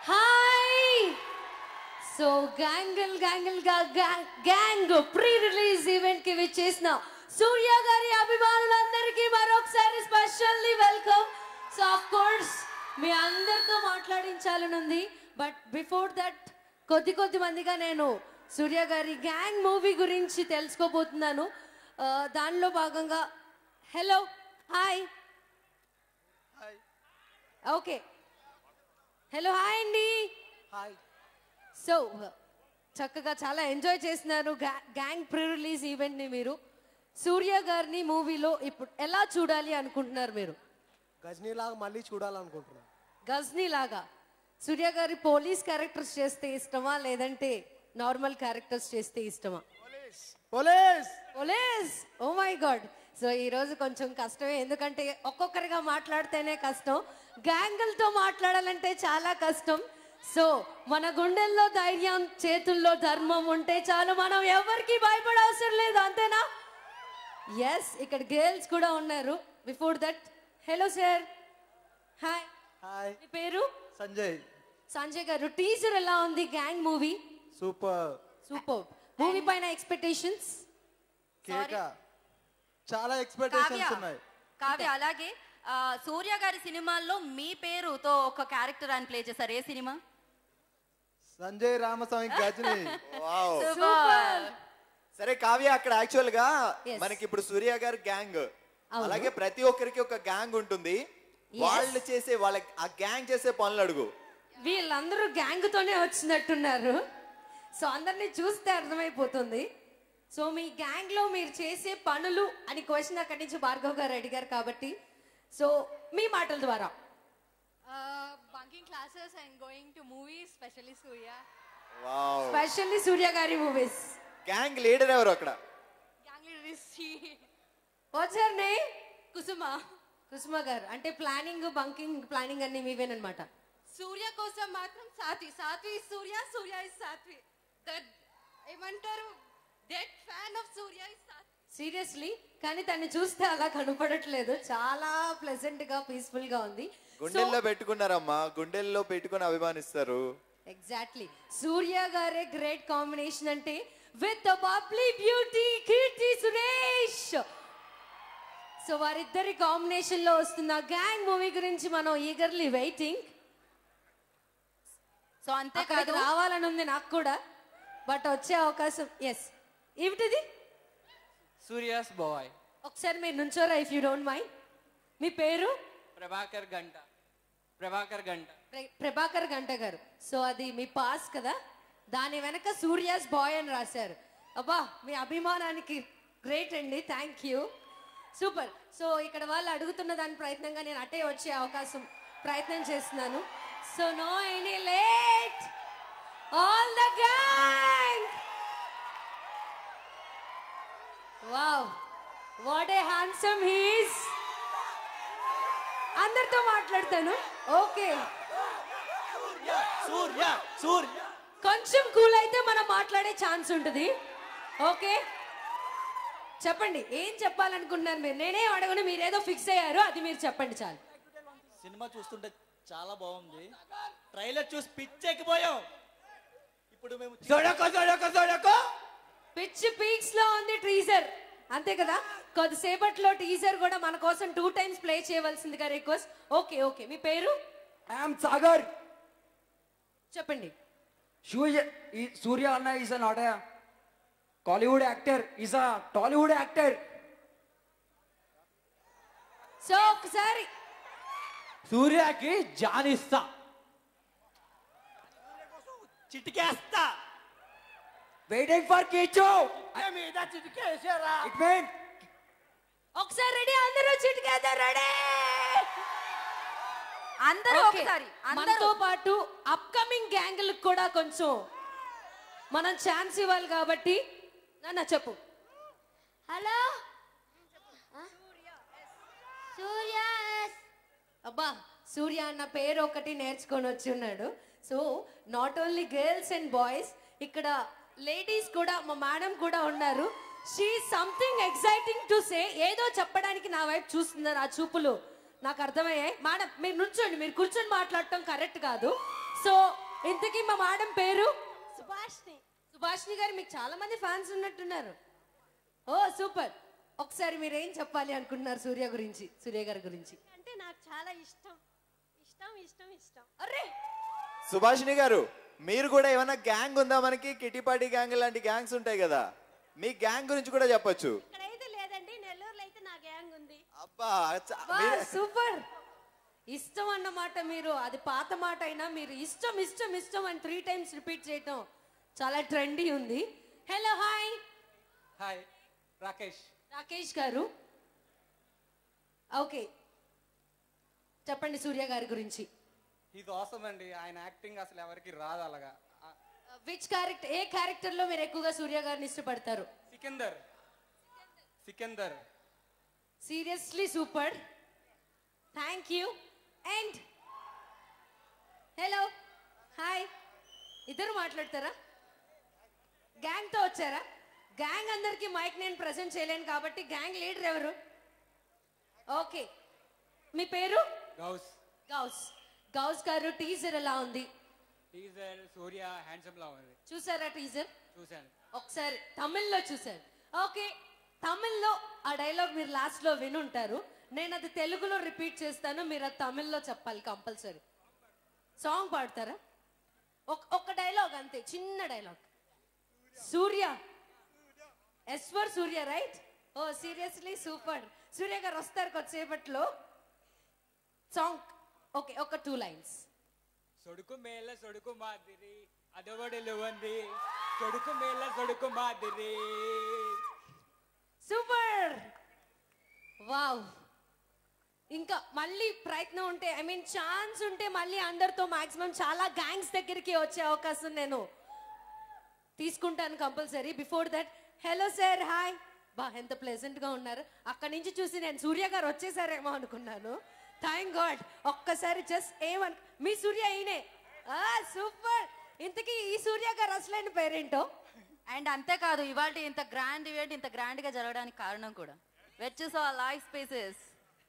Hi so గ్యాంగిల్ గ్యాంగిల్ గా gang pre release event కి విచ్చేసిన సూర్య గారి అభిమానులందరికీ మరొకసారి specially welcome so of course మీ అందరితో మాట్లాడించాలని ఉంది బట్ బిఫోర్ దట్ కొద్ది కొద్ది మందిగా నేను సూర్య గారి గ్యాంగ్ మూవీ గురించి తెలుసుకోబోతున్నాను ఆ, దానిలో భాగంగా hello hi okay hello hi అండి హాయ్ సో చక్కగా చాలా ఎంజాయ్ చేస్తున్నారు గా- గ్యాంగ్ ప్రీ రిలీజ్ ఈవెంట్ ని మీరు సూర్య గారిని మూవీలో ఇప్పుడు ఎలా చూడాలి అనుకుంటున్నారు మీరు గజనీ లాగా మళ్ళీ చూడాలనుకుంటున్నాను గజ్నీ లాగా సూర్య గారి పోలీస్ క్యారెక్టర్స్ చేస్తే ఇష్టమా లేదంటే నార్మల్ క్యారెక్టర్స్ చేస్తే ఇష్టమా police police oh my god so ఈ రోజు కొంచెం కష్టమే ఎందుకంటే ఒక్కొక్కరిగా మాట్లాడితేనే కష్టం గ్యాంగులతో మాట్లాడాలంటే చాలా కష్టం సో మన గుండెల్లో ధైర్యం చేతుల్లో ధర్మం ఉంటే చాలు మనం ఎవరికి భయపడవసరం లేదు అంతేనా ఎస్ ఇక్కడ గర్ల్స్ కూడా ఉన్నారు before that hello sir hi hi మీ పేరు సంజయ్ సంజయ్ గారు టీజర్ ఎలా ఉంది gang movie super super movie పైన ఎక్స్పెక్టేషన్స్ కేక చాలా కావ్య ఎక్స్పెక్టేషన్స్ ఉన్నాయి కావ్య అలాగే ఆ, సూర్య గారి సినిమాల్లో మీ పేరుతో ఒక క్యారెక్టర్ అని ప్లే చేశారు ఏ సినిమా సంజయ్ రామస్వామి గజనీ వావ్ సూపర్ సరే కావ్య అక్కడ యాక్చువల్ గా Yes. మనకి ఇప్పుడు సూర్య గారు గ్యాంగ్ అవును. అలాగే ప్రతి ఒక్కరికి ఒక గ్యాంగ్ ఉంటుంది వాళ్ళు చేసే వాళ్ళ ఆ గ్యాంగ్ చేసే పనులు అడుగు వీళ్ళందరూ గ్యాంగ్ తోనే వచ్చినట్టున్నారు సో అందరినీ చూస్తే అర్థమైపోతుంది సో మీ గ్యాంగ్ లో మీరు చేసే పనులు అని క్వశ్చన్ అక్కడి నుంచి భార్గవ్ గారు అడిగారు కాబట్టి సో మీ మాటల ద్వారా Uh, bunking classes and going to movies, especially Surya. Wow specially Surya గారి మూవీస్ గ్యాంగ్ లీడర్ ఎవరు అక్కడ Gang leader is she. వచ్చారనే Kusuma. కుసుమ గారు అంటే ప్లానింగ్ బంకింగ్ ప్లానింగ్ అన్ని మీవేనమాట సూర్య కోసం మాత్రం Satvi Satvi is Surya Surya is Satvi that ఏమంటారు dead fan of Surya is Satvi seriously కానీ తను చూస్తే అలా కనపడట్లేదు చాలా ప్లెజెంట్ గా పీస్ఫుల్ గా ఉంది గుండెల్లో పెట్టుకున్నారమ్మా గుండెల్లో పెట్టుకుని అభిమానిస్తారు ఎగ్జాక్ట్లీ సూర్య గారే గ్రేట్ కాంబినేషన్ అంటే with bubbly beauty Keerthy Suresh so వారిద్దరి కాంబినేషన్ లో వస్తున్న గ్యాంగ్ మూవీ గురించి మనం ఈగర్లీ వెయిటింగ్ సో అంతే అక్కడికి కాదు రావాలని ఉంది నాకు కూడా బట్ వచ్చే అవకాశం ఎస్ ఏమిటిది సూర్యాస్ బాయ్ ఒకసారి మీరు నుంచోరా ఇఫ్ యూ డోంట్ మైండ్ మీ పేరు ప్రభాకర్ గంట ప్రభాకర్ గంట ప్ర- ప్రభాకర్ గంట గారు సో అది మీ పాస్ కదా దాని వెనక సూర్యాస్ బాయ్ అని రాశారు అబ్బా మీ అభిమానానికి గ్రేట్ అండి థ్యాంక్ యూ సూపర్ సో ఇక్కడ వాళ్ళు అడుగుతున్న దాని ప్రయత్నంగా నేను అటే వచ్చే అవకాశం ప్రయత్నం చేస్తున్నాను so no any late all the gang wow what a handsome he's అందరితో మాట్లాడతాను ఓకే సూర్య సూర్య కొంచెం కూల్ అయితే మనం మాట్లాడే ఛాన్స్ ఉంటుంది ఓకే చెప్పండి ఏం చెప్పాలనుకుంటున్నారు మీరు నేనే అడగను మీరేదో ఫిక్స్ అయ్యారు అది మీరు చెప్పండి చాలు సినిమా చూస్తుంటే చాలా బాగుంది ట్రైలర్ చూసి పిచ్చెక్కిపోయాం ఇప్పుడు మేము సొడకో సొడకో సొడకో పిచ్ పీక్స్ లో ఉంది టీజర్ అంతే కదా కొద్దిసేపట్లో టీజర్ కూడా మన కోసం టూ టైమ్స్ ప్లే చేయవలసిందిగా రిక్వెస్ట్ ఓకే ఓకే మీ పేరు ఐఎమ్ సాగర్ చెప్పండి సూర్య ఈ సూర్య అన్న is not a Kollywood actor is a Tollywood actor so ఒకసారి సూర్యకి జానిస్తా చిటికేస్తా వెయిటింగ్ ఫర్ కిచో మీద చిటికేసారా ఇట్ మీన్ ఒకసారి రెడీ అందరూ చిటికేద్దాం రెడీ అందరూ ఓకే. ఒకసారి అందరూ మనతో పాటు అప్కమింగ్ గ్యాంగుల్ కూడా కొంచెం మనం ఛాన్స్ ఇవ్వాలి కాబట్టి నాన్న చెప్పు హలో సూర్య అబ్బా సూర్య అన్న పేరు ఒకటి నేర్చుకొని వచ్చి ఉన్నాడు so not only girls and boys ఇక్కడ లేడీస్ కూడా మా మేడం కూడా ఉన్నారు she something exciting to say ఏదో చెప్పడానికి నా వైపు చూస్తున్నారు ఆ చూపులు నాకు అర్థమయ్యాయి మేడం మీరు నుంచోండి మీరు కూర్చొని మాట్లాడటం కరెక్ట్ కాదు సో ఇంతకీ మా మేడం పేరు సుభాష్ని సుభాష్ని గారు మీకు చాలా మంది ఫ్యాన్స్ ఉన్నట్టున్నారు ఓ సూపర్ ఒకసారి మీరు ఏం చెప్పాలి అనుకుంటున్నారు సూర్య గురించి సూర్య గారి గురించి అంటే నాకు చాలా ఇష్టం ఇష్టం ఇష్టం ఇష్టం అరే సుభాషిణి గారు మీరు కూడా ఏమైనా గ్యాంగ్ ఉందా మనకి కిటిపాటి గ్యాంగ్ లాంటి గ్యాంగ్స్ ఉంటాయి కదా మీ గ్యాంగ్ గురించి కూడా చెప్పొచ్చు ఇక్కడైతే లేదండి నెల్లూరులో అయితే నా గ్యాంగ్ ఉంది అబ్బా చ- వా మీరు- సూపర్ ఇష్టం అన్నమాట మీరు అది పాత మాట అయినా మీరు ఇష్టం ఇష్టం ఇష్టం అని త్రీ టైమ్స్ రిపీట్ చేయటం చాలా ట్రెండీ ఉంది hello hi hi Rakesh Rakesh గారు ఓకే చెప్పండి సూర్య గారి గురించి ఇది ఆసమ్ అండి ఆయన యాక్టింగ్ అసలు ఎవరికి రాదు అలాగా ఆ, విచ్ క్యారెక్టర్ ఏ క్యారెక్టర్ లో మీరు ఎక్కువగా సూర్య గారిని ఇష్టపడతారు Sikandar Sikandar seriously super thank you and hello hi ఇద్దరు మాట్లాడతారా గ్యాంగ్ తో వచ్చారా గ్యాంగ్ అందరికి మైక్ నేను ప్రజెంట్ చేయలేను కాబట్టి గ్యాంగ్ లీడర్ ఎవరు ఓకే మీ పేరు గౌస్ గౌస్ గౌస్ గారు టీజర్ ఎలా ఉంది టీజర్ సూర్య హ్యాండ్సమ్ లా ఉంది చూసారా టీజర్ చూశాను ఒకసారి తమిళ్లో చూశాను ఓకే తమిళ్లో ఆ డైలాగ్ మీరు లాస్ట్ లో వినుంటారు నేను అది తెలుగులో రిపీట్ చేస్తాను మీరు అది తమిళ్లో చెప్పాలి కంపల్సరీ సాంగ్ పాడతారా ఒక- ఒక్క డైలాగ్ అంతే చిన్న dialogue Surya yes for Surya right oh seriously super Surya గారు వస్తారు కొద్దిసేపట్లో సాంగ్ ఓకే ఒక టూ లైన్స్ సొడుకు మేల సొడుకు మాదిరి అదొకటిలు ఉంది సొడుకు మేల సొడుకు మాదిరి సూపర్ వావ్ ఇంకా మళ్ళీ ప్రయత్నం ఉంటే ఐ మీన్ ఛాన్స్ ఉంటే మళ్ళీ అందరితో మాక్సిమం చాలా గ్యాంగ్స్ దగ్గరికి వచ్చే అవకాశం నేను తీసుకుంటాను compulsory before that hello sir hi బా ఎంత ప్లెజెంట్ గా ఉన్నారు అక్కడి నుంచి చూసి నేను సూర్య గారు వచ్చేసారేమో అనుకున్నాను థ్యాంక్ గాడ్ ఒక్కసారి జస్ట్ ఏమన్ మీ సూర్య ఈయనే సూపర్ ఇంతకీ ఈ సూర్య గారు అసలైన పేరేంటో అండ్ అంతేకాదు ఇవాళ ఇంత గ్రాండ్ ఈవెంట్ ఇంత గ్రాండ్ గా జరగడానికి కారణం కూడా వెచ్చెస్ ఆ లైవ్ స్పేసెస్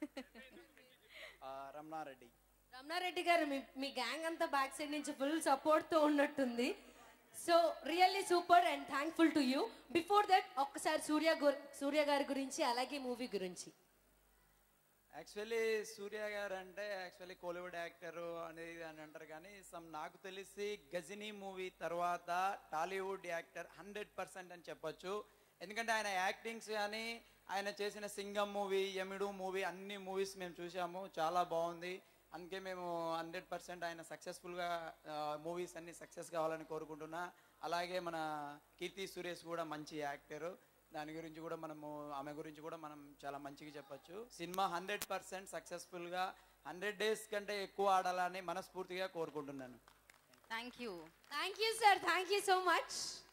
రమణారెడ్డి రమణారెడ్డి గారు మీ మీ గ్యాంగ్ అంతా బ్యాక్ సైడ్ నుంచి ఫుల్ సపోర్ట్ తో ఉన్నట్టుంది so really super and thankful to you before that ఒక్కసారి సూర్య గుర్- సూర్య గారి గురించి అలాగే మూవీ గురించి యాక్చువల్లీ సూర్య గారు అంటే యాక్చువల్లీ కోలీవుడ్ యాక్టర్ అనేది అని అంటారు కానీ సమ్ నాకు తెలిసి గజినీ మూవీ తర్వాత టాలీవుడ్ యాక్టర్ హండ్రెడ్ పర్సెంట్ అని చెప్పొచ్చు ఎందుకంటే ఆయన యాక్టింగ్స్ కానీ ఆయన చేసిన సింగం మూవీ యమిడు మూవీ అన్ని మూవీస్ మేము చూసాము చాలా బాగుంది అందుకే మేము హండ్రెడ్ పర్సెంట్ ఆయన సక్సెస్ఫుల్గా మూవీస్ అన్ని సక్సెస్ కావాలని కోరుకుంటున్నా అలాగే మన కీర్తి సురేష్ కూడా మంచి యాక్టరు దాని గురించి కూడా మనము ఆమె గురించి కూడా మనం చాలా మంచిగా చెప్పొచ్చు సినిమా హండ్రెడ్ పర్సెంట్ సక్సెస్ఫుల్గా హండ్రెడ్ డేస్ కంటే ఎక్కువ ఆడాలని మనస్ఫూర్తిగా కోరుకుంటున్నాను thank you thank you sir thank you so much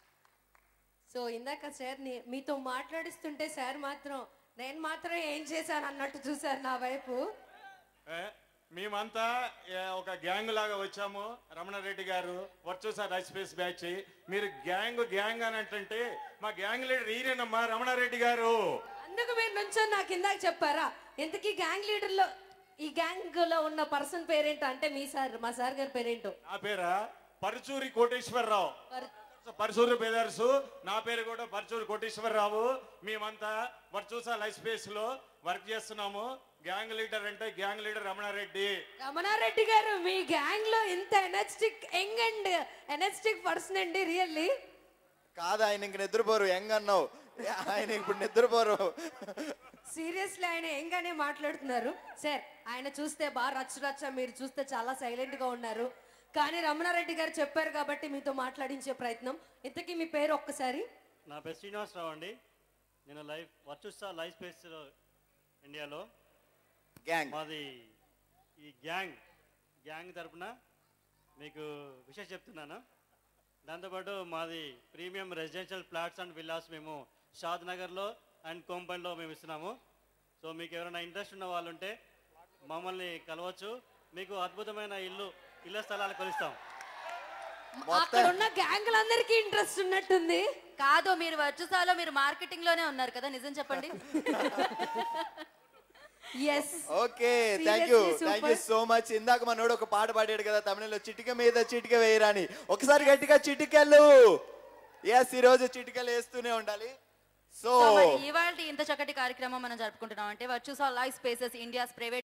so ఇందాక సార్ మీతో మాట్లాడిస్తుంటే సార్ మాత్రం నేను మాత్రం ఏం చేశాను అన్నట్టు చూసారు నా వైపు ఏ, మేమంతా ఏ, ఒక గ్యాంగ్ లాగా వచ్చాము రమణారెడ్డి గారు వర్చుసా రైస్ స్పేస్ బ్యాచ్ మీరు గ్యాంగ్ గ్యాంగ్ అని అంటే మా గ్యాంగ్ లీడర్ ఈయనమ్మా రమణారెడ్డి గారు అందుకు మీరు నుంచొని నాకు ఇందాక చెప్పారా ఇంతకీ గ్యాంగ్ లీడర్ లో ఈ గ్యాంగ్ లో ఉన్న పర్సన్ పేరేంటో అంటే మీ సార్ మా సార్ గారి పేరేంటో నా పేరా పరుచూరి కోటేశ్వరరావు పర్- పరచూరు బ్రదర్స్ నా పేరు కూడా పరచూరు కోటేశ్వరరావు మేమంతా వర్చుసా లైఫ్ స్పేస్ లో వర్క్ చేస్తున్నాము గ్యాంగ్ లీడర్ అంటే గ్యాంగ్ లీడర్ రమణారెడ్డి రమణారెడ్డి గారు మీ గ్యాంగ్ లో ఇంత energetic young and energetic person అండి రియల్లీ కాదు ఆయన ఇంక నిద్రపోరు యంగ్ అన్నావు ఆయన ఇప్పుడు నిద్రపోరు సీరియస్లీ ఆయన యంగానే మాట్లాడుతున్నారు సార్ ఆయన చూస్తే బాగా రచ్చ రచ్చ మీరు చూస్తే చాలా సైలెంట్ గా ఉన్నారు కానీ రమణారెడ్డి గారు చెప్పారు కాబట్టి మీతో మాట్లాడించే ప్రయత్నం ఇంతకీ మీ పేరు ఒక్కసారి నా పేరు శ్రీనివాసరావు అండి నేను లైఫ్ వర్చుస్తా లైఫ్ స్పేస్ ఇండియాలో గ్యాంగ్ మాది ఈ గ్యాంగ్ గ్యాంగ్ తరపున మీకు విషయం చెప్తున్నాను దాంతోపాటు మాది premium residential flats and villas మేము షాద్ నగర్లో అండ్ కోంపన్లో మేము ఇస్తున్నాము సో మీకు ఎవరైనా ఇంట్రెస్ట్ ఉన్న వాళ్ళు ఉంటే మమ్మల్ని కలవచ్చు మీకు అద్భుతమైన ఇల్లు ఇళ్ళ స్థలాలు కొనిస్తాం అక్కడ ఉన్న గ్యాంగ్లందరికీ ఇంట్రెస్ట్ ఉన్నట్టుంది కాదు మీరు వర్చుసాలో మీరు మార్కెటింగ్ లోనే ఉన్నారు కదా నిజం చెప్పండి yes okay thank you Seriously thank you super. So much ఇందాక మనోడు ఒక పాట పాడాడు కదా తమిళంలో చిటిక మీద చిటిక వేయరా అని ఒకసారి గట్టిగా చిటికెళ్ళు ఎస్ ఈ రోజు చిటికలు వేస్తూనే ఉండాలి సో సో మరి ఇవాళ ఇంత చక్కటి కార్యక్రమం మనం జరుపుకుంటున్నాం అంటే Virtusa live spaces India's private